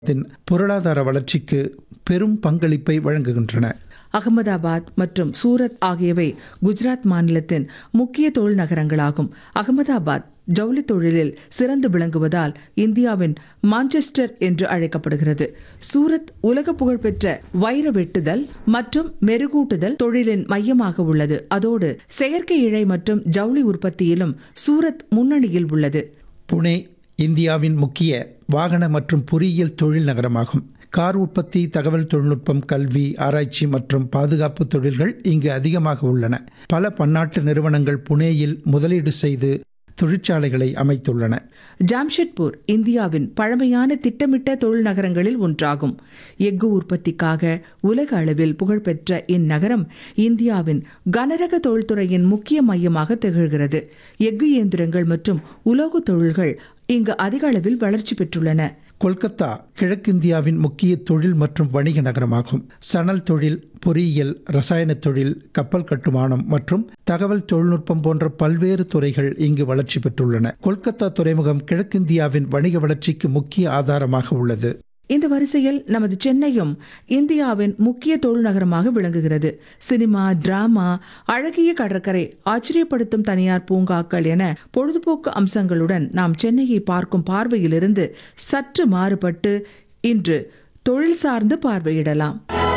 தின் பொருளாதார வளர்ச்சிக்கு பெரும் பங்களிப்பை வழங்குகின்றன அகமதாபாத் மற்றும் சூரத் ஆகியவை குஜராத் மாநிலத்தின் முக்கிய தொழில் நகரங்களாகும் அகமதாபாத் ஜவுளி தொழிலில் சிறந்து விளங்குவதால் இந்தியாவின் மான்செஸ்டர் என்று அழைக்கப்படுகிறது சூரத் உலக புகழ்பெற்ற வைர வெட்டுதல் மற்றும் மெருகூட்டுதல் தொழிலின் மையமாக உள்ளது அதோடு செயற்கை இழை மற்றும் ஜவுளி உற்பத்தியிலும் சூரத் முன்னணியில் உள்ளது புனே இந்தியாவின் முக்கிய வாகன மற்றும் பொறியியல் தொழில் நகரமாகும் கார் உற்பத்தி தகவல் தொழில்நுட்பம் கல்வி ஆராய்ச்சி மற்றும் பாதுகாப்பு தொழில்கள் இங்கு அதிகமாக உள்ளன பல பன்னாட்டு நிறுவனங்கள் புனேயில் முதலீடு செய்து தொழிற்சாலைகளை அமைத்துள்ளன ஜாம்ஷெட்பூர் இந்தியாவின் பழமையான திட்டமிட்ட தொழில் நகரங்களில் ஒன்றாகும் எஃகு உற்பத்திக்காக உலக அளவில் புகழ்பெற்ற இந்நகரம் இந்தியாவின் கனரக தொழில்துறையின் முக்கிய மையமாக திகழ்கிறது எஃகு இயந்திரங்கள் மற்றும் உலோக தொழில்கள் இங்கு அதிக அளவில் வளர்ச்சி பெற்றுள்ளன கொல்கத்தா கிழக்கிந்தியாவின் முக்கிய தொழில் மற்றும் வணிக நகரமாகும் சணல் தொழில் பொறியியல் ரசாயன தொழில் கப்பல் கட்டுமானம் மற்றும் தகவல் தொழில்நுட்பம் போன்ற பல்வேறு துறைகள் இங்கு வளர்ச்சி பெற்றுள்ளன கொல்கத்தா துறைமுகம் கிழக்கிந்தியாவின் வணிக வளர்ச்சிக்கு முக்கிய ஆதாரமாக உள்ளது இந்த வரிசையில் நமது சென்னையும் இந்தியாவின் முக்கிய தொழில் நகரமாக விளங்குகிறது சினிமா டிராமா அழகிய கடற்கரை ஆச்சரியப்படுத்தும் தனியார் பூங்காக்கள் என பொழுதுபோக்கு அம்சங்களுடன் நாம் சென்னையை பார்க்கும் பார்வையிலிருந்து சற்று மாறுபட்டு இன்று தொழில் சார்ந்து பார்வையிடலாம்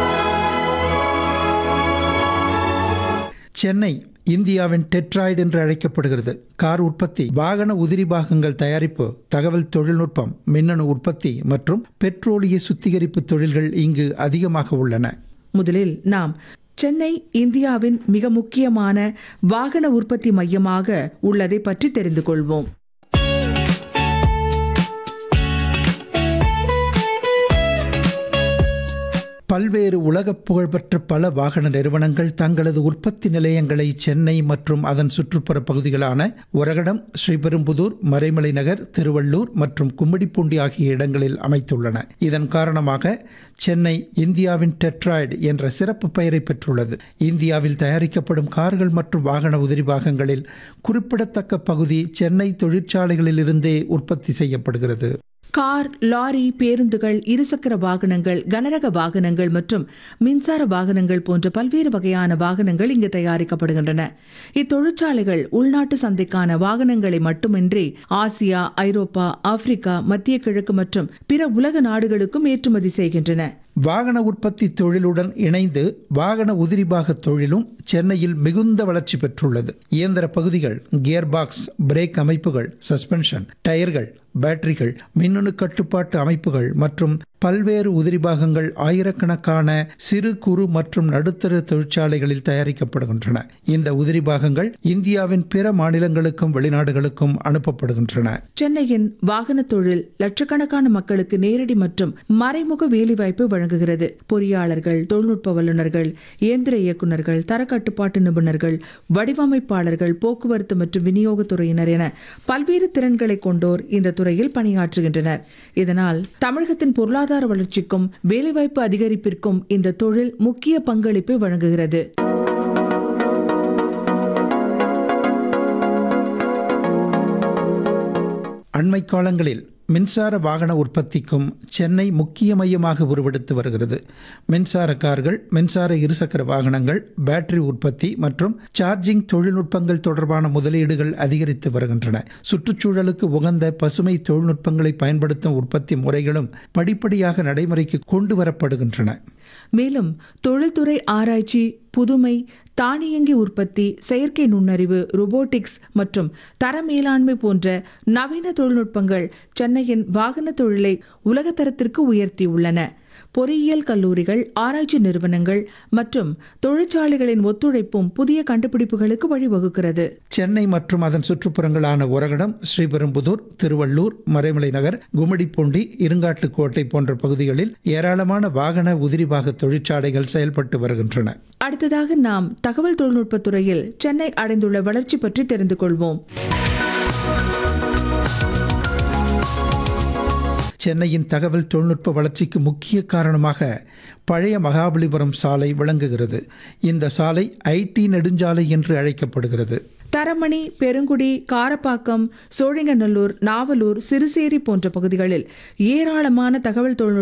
சென்னை இந்தியாவின் டெட்ராய்டு என்று அழைக்கப்படுகிறது கார் உற்பத்தி வாகன உதிரி பாகங்கள் தயாரிப்பு தகவல் தொழில்நுட்பம் மின்னணு உற்பத்தி மற்றும் பெட்ரோலிய சுத்திகரிப்பு தொழில்கள் இங்கு அதிகமாக உள்ளன முதலில் நாம் சென்னை இந்தியாவின் மிக முக்கியமான வாகன உற்பத்தி மையமாக உள்ளதை பற்றி தெரிந்து கொள்வோம் பல்வேறு உலக புகழ்பெற்ற பல வாகன நிறுவனங்கள் தங்களது உற்பத்தி நிலையங்களை சென்னை மற்றும் அதன் சுற்றுப்புற பகுதிகளான உரகடம் ஸ்ரீபெரும்புதூர் மறைமலை நகர் திருவள்ளூர் மற்றும் கும்மிடிப்பூண்டி ஆகிய இடங்களில் அமைத்துள்ளன இதன் காரணமாக சென்னை இந்தியாவின் டெட்ராய்டு என்ற சிறப்பு பெயரை பெற்றுள்ளது இந்தியாவில் தயாரிக்கப்படும் கார்கள் மற்றும் வாகன உதிரி பாகங்களில் குறிப்பிடத்தக்க பகுதி சென்னை தொழிற்சாலைகளிலிருந்தே உற்பத்தி செய்யப்படுகிறது கார் லாரி பேருந்துகள் இருசக்கர வாகனங்கள் கனரக வாகனங்கள் மற்றும் மின்சார வாகனங்கள் போன்ற பல்வேறு வகையான வாகனங்கள் இங்கு தயாரிக்கப்படுகின்றன இத்தொழிற்சாலைகள் உள்நாட்டு சந்தைக்கான வாகனங்களை மட்டுமின்றி ஆசியா ஐரோப்பா ஆப்பிரிக்கா மத்திய கிழக்கு மற்றும் பிற உலக நாடுகளுக்கும் ஏற்றுமதி செய்கின்றன வாகன உற்பத்தி தொழிலுடன் இணைந்து வாகன உதிரிபாக தொழிலும் சென்னையில் மிகுந்த வளர்ச்சி பெற்றுள்ளது இயந்திர பகுதிகள் கியர் பாக்ஸ் பிரேக் அமைப்புகள் சஸ்பென்ஷன் டயர்கள் பேட்டரிகள் மின்னணு கட்டுப்பாட்டு அமைப்புகள் மற்றும் பல்வேறு உதிரிபாகங்கள் ஆயிரக்கணக்கான சிறு குறு மற்றும் நடுத்தர தொழிற்சாலைகளில் தயாரிக்கப்படுகின்றன இந்த உதிரிபாகங்கள் இந்தியாவின் பிற மாநிலங்களுக்கும் வெளிநாடுகளுக்கும் அனுப்பப்படுகின்றன சென்னையின் வாகன தொழில் லட்சக்கணக்கான மக்களுக்கு நேரடி மற்றும் மறைமுக வேலைவாய்ப்பு வழங்குகிறது பொறியாளர்கள் தொழில்நுட்ப வல்லுநர்கள் இயந்திர இயக்குநர்கள் தரக்கட்டுப்பாட்டு நிபுணர்கள் வடிவமைப்பாளர்கள் போக்குவரத்து மற்றும் விநியோகத்துறையினர் என பல்வேறு திறன்களை கொண்டோர் இந்த துறையில் பணியாற்றுகின்றனர் இதனால் தமிழகத்தின் பொருளாதார வளர்ச்சிக்கும் வேலைவாய்ப்பு அதிகரிப்பிற்கும் இந்த தொழில் முக்கிய பங்களிப்பை வழங்குகிறது அண்மை காலங்களில் மின்சார வாகன உற்பத்திக்கும் சென்னை முக்கிய மையமாக உருவெடுத்து வருகிறது மின்சார கார்கள் மின்சார இருசக்கர வாகனங்கள் பேட்டரி உற்பத்தி மற்றும் சார்ஜிங் தொழில்நுட்பங்கள் தொடர்பான முதலீடுகள் அதிகரித்து வருகின்றன சுற்றுச்சூழலுக்கு உகந்த பசுமை தொழில்நுட்பங்களை பயன்படுத்தும் உற்பத்தி முறைகளும் படிப்படியாக நடைமுறைக்கு கொண்டு வரப்படுகின்றன மேலும் தொழில்துறை ஆராய்ச்சி புதுமை தானியங்கி உற்பத்தி செயற்கை நுண்ணறிவு ரோபோட்டிக்ஸ் மற்றும் தர மேலாண்மை போன்ற நவீன தொழில்நுட்பங்கள் சென்னையின் வாகன தொழிலை உலகத்தரத்திற்கு உயர்த்தியுள்ளன பொறியியல் கல்லூரிகள் ஆராய்ச்சி நிறுவனங்கள் மற்றும் தொழிற்சாலைகளின் ஒத்துழைப்பும் புதிய கண்டுபிடிப்புகளுக்கு வழிவகுக்கிறது சென்னை மற்றும் அதன் சுற்றுப்புறங்களான உரகடம் ஸ்ரீபெரும்புதூர் திருவள்ளூர் மறைமலை நகர் கும்மிடிப்பூண்டி இருங்காட்டுக்கோட்டை போன்ற பகுதிகளில் ஏராளமான வாகன உதிரிபாக தொழிற்சாலைகள் செயல்பட்டு வருகின்றன அடுத்ததாக நாம் தகவல் தொழில்நுட்பத் துறையில் சென்னை அடைந்துள்ள வளர்ச்சி பற்றி தெரிந்து கொள்வோம் சென்னையின் தகவல் தொழில்நுட்ப வளர்ச்சிக்கு முக்கிய காரணமாக பழைய மகாபலிபுரம் சாலை விளங்குகிறது இந்த சாலை ஐடி நெடுஞ்சாலை என்று அழைக்கப்படுகிறது தரமணி பெருங்குடி காரப்பாக்கம் சோழிங்கநல்லூர் நாவலூர் சிறுசேரி போன்ற பகுதிகளில் ஏராளமான தகவல் தொழில்நுட்ப